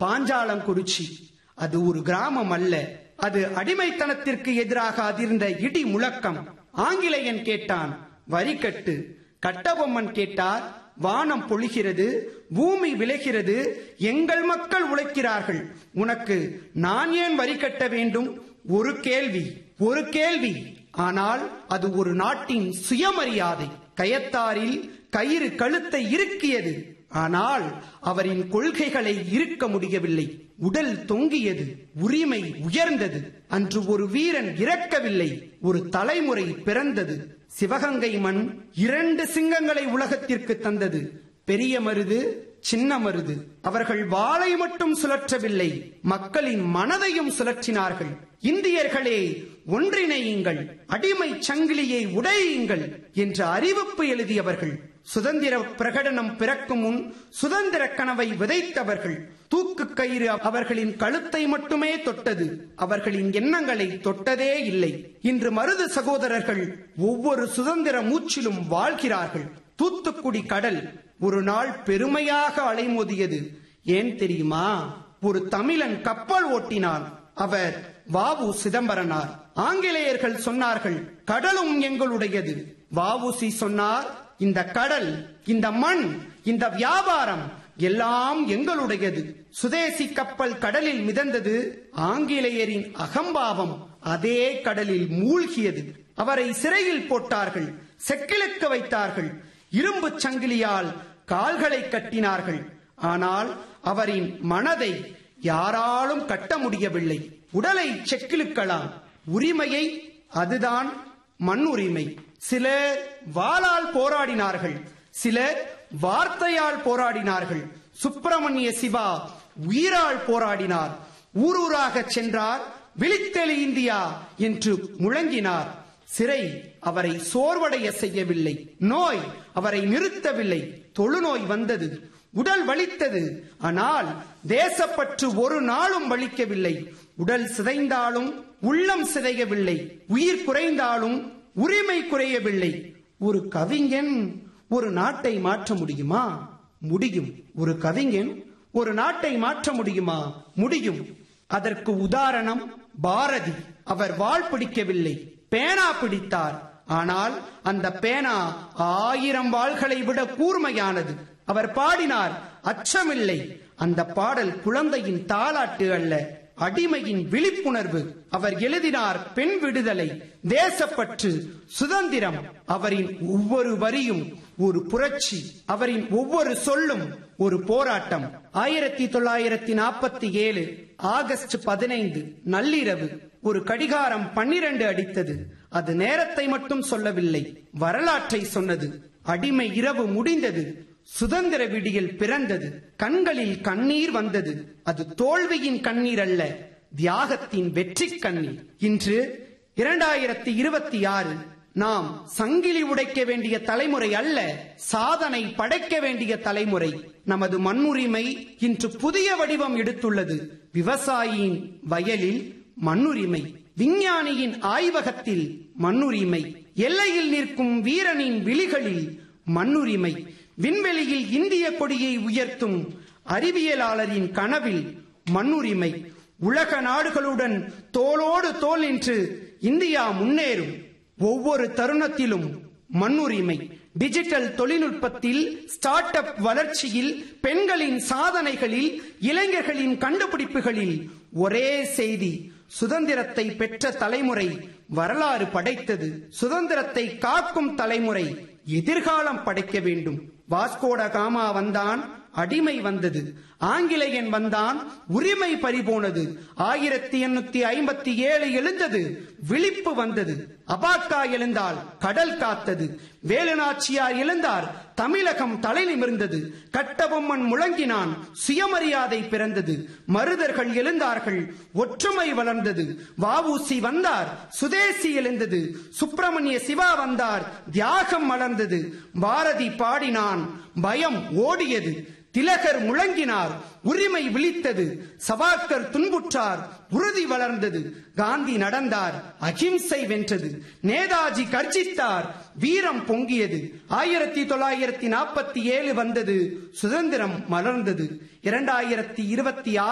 பாஞ்சாலங்குறிச்சி அது ஒரு கிராமம் அல்ல அது அடிமைத்தனத்திற்கு எதிராக அதிர்ந்த இடி முழக்கம் ஆங்கிலேயன் கேட்டான் வரி கட்டு கட்டபொம்மன் கேட்டார் வானம் பொழிகிறது பூமி விளைகிறது எங்கள் மக்கள் உழைக்கிறார்கள் உனக்கு நான் ஏன் வரி கட்ட வேண்டும் ஒரு கேள்வி ஒரு கேள்வி ஆனால் அது ஒரு நாட்டின் சுயமரியாதை கயத்தாரில் கயிறு கழுத்தை இறுக்கியது ஆனால் அவரின் கொள்கைகளை இருக்க முடியவில்லை உடல் தொங்கியது உரிமை உயர்ந்தது அன்று ஒரு வீரன் இறக்கவில்லை ஒரு தலைமுறை பிறந்தது சிவகங்கை மண் இரண்டு சிங்கங்களை உலகத்திற்கு தந்தது பெரிய மருது சின்ன மருது அவர்கள் வாளை மட்டும் சுழற்றவில்லை மக்களின் மனதையும் சுழற்றினார்கள் இந்தியர்களே ஒன்றிணையுங்கள் அடிமை சங்கிலியை உடையுங்கள் என்ற அறிவிப்பு எழுதியவர்கள் சுதந்திர பிரகடனம் பிறக்கும் முன் சுதந்திர கனவை விதைத்தவர்கள் தூக்கு கயிறு அவர்களின் கழுத்தை மட்டுமே தொட்டது அவர்களின் எண்ணங்களை தொட்டதே இல்லை இன்று மருது சகோதரர்கள் ஒவ்வொரு சுதந்திர மூச்சிலும் வாழ்கிறார்கள் தூத்துக்குடி கடல் ஒரு நாள் பெருமையாக அலைமோதியது ஏன் தெரியுமா ஒரு தமிழன் கப்பல் ஓட்டினான் அவர் வாவு சிதம்பரனார் ஆங்கிலேயர்கள் சொன்னார்கள் கடலும் எங்களுடையது வாவுசி சொன்னார் இந்த கடல் இந்த மண் இந்த வியாபாரம் எல்லாம் எங்களுடையது சுதேசி கப்பல் கடலில் மிதந்தது ஆங்கிலேயரின் அகம்பாவம் அதே கடலில் மூழ்கியது அவரை சிறையில் போட்டார்கள் செக்கிழுக்க வைத்தார்கள் இரும்பு சங்கிலியால் கால்களை கட்டினார்கள் ஆனால் அவரின் மனதை யாராலும் கட்ட முடியவில்லை உடலை செக்கிழுக்கலாம் உரிமையை அதுதான் மண் உரிமை சிலர் வாளால் போராடினார்கள் சிலர் வார்த்தையால் போராடினார்கள் சுப்பிரமணிய சிவா உயிரால் போராடினார் ஊரூராக சென்றார் விழித்தெளி இந்தியா என்று முழங்கினார் சிறை அவரை சோர்வடைய செய்யவில்லை நோய் அவரை நிறுத்தவில்லை தொழுநோய் வந்தது உடல் வலித்தது ஆனால் தேசப்பற்று ஒரு நாளும் வலிக்கவில்லை உடல் சிதைந்தாலும் உள்ளம் சிதையவில்லை உயிர் குறைந்தாலும் உரிமை குறையவில்லை ஒரு கவிஞன் ஒரு நாட்டை மாற்ற முடியுமா முடியும் ஒரு கவிஞன் ஒரு நாட்டை மாற்ற முடியுமா முடியும் அதற்கு உதாரணம் பாரதி அவர் வாள் பிடிக்கவில்லை பேனா பிடித்தார் ஆனால் அந்த பேனா ஆயிரம் வாள்களை விட கூர்மையானது அவர் பாடினார் அச்சமில்லை அந்த பாடல் குழந்தையின் தாலாட்டு அல்ல அடிமையின் விழிப்புணர்வு அவர் எழுதினார் பெண் விடுதலை தேசப்பற்று சுதந்திரம் அவரின் ஒவ்வொரு வரியும் ஒரு புரட்சி அவரின் ஒவ்வொரு சொல்லும் ஒரு போராட்டம் ஆயிரத்தி தொள்ளாயிரத்தி நாற்பத்தி ஏழு ஆகஸ்ட் பதினைந்து நள்ளிரவு ஒரு கடிகாரம் பன்னிரண்டு அடித்தது அது நேரத்தை மட்டும் சொல்லவில்லை வரலாற்றை சொன்னது அடிமை இரவு முடிந்தது சுதந்திர விடியல் பிறந்தது கண்களில் கண்ணீர் வந்தது அது தோல்வியின் கண்ணீர் அல்ல தியாகத்தின் வெற்றி கண்ணீர் இன்று இரண்டாயிரத்தி இருபத்தி ஆறு நாம் சங்கிலி உடைக்க வேண்டிய தலைமுறை அல்ல சாதனை படைக்க வேண்டிய தலைமுறை நமது மண்ணுரிமை இன்று புதிய வடிவம் எடுத்துள்ளது விவசாயியின் வயலில் மண்ணுரிமை விஞ்ஞானியின் ஆய்வகத்தில் மண்ணுரிமை எல்லையில் நிற்கும் வீரனின் விழிகளில் மண்ணுரிமை விண்வெளியில் இந்திய கொடியை உயர்த்தும் அறிவியலாளரின் கனவில் மண்ணுரிமை உலக நாடுகளுடன் தோளோடு தோல் நின்று இந்தியா முன்னேறும் ஒவ்வொரு தருணத்திலும் மண்ணுரிமை டிஜிட்டல் தொழில்நுட்பத்தில் ஸ்டார்ட் அப் வளர்ச்சியில் பெண்களின் சாதனைகளில் இளைஞர்களின் கண்டுபிடிப்புகளில் ஒரே செய்தி சுதந்திரத்தை பெற்ற தலைமுறை வரலாறு படைத்தது சுதந்திரத்தை காக்கும் தலைமுறை எதிர்காலம் படைக்க வேண்டும் வாஸ்கோட காமா வந்தான் அடிமை வந்தது ஆங்கிலேயன் வந்தான் உரிமை பறிபோனது ஆயிரத்தி எண்ணூத்தி ஐம்பத்தி ஏழு எழுந்தது விழிப்பு வந்தது அபாக்கா எழுந்தால் கடல் காத்தது வேலுநாச்சியார் எழுந்தார் தமிழகம் தலை நிமிர்ந்தது கட்டபொம்மன் முழங்கினான் சுயமரியாதை பிறந்தது மருதர்கள் எழுந்தார்கள் ஒற்றுமை வளர்ந்தது வாவூசி வந்தார் சுதேசி எழுந்தது சுப்பிரமணிய சிவா வந்தார் தியாகம் மலர்ந்தது பாரதி பாடினான் பயம் ஓடியது திலகர் முழங்கினார் உரிமை விழித்தது சவாக்கர் துன்புற்றார் உறுதி வளர்ந்தது காந்தி நடந்தார் அகிம்சை வென்றது நேதாஜி கர்ஜித்தார் வீரம் பொங்கியது ஆயிரத்தி தொள்ளாயிரத்தி நாற்பத்தி ஏழு வந்தது சுதந்திரம் மலர்ந்தது இரண்டாயிரத்தி இருபத்தி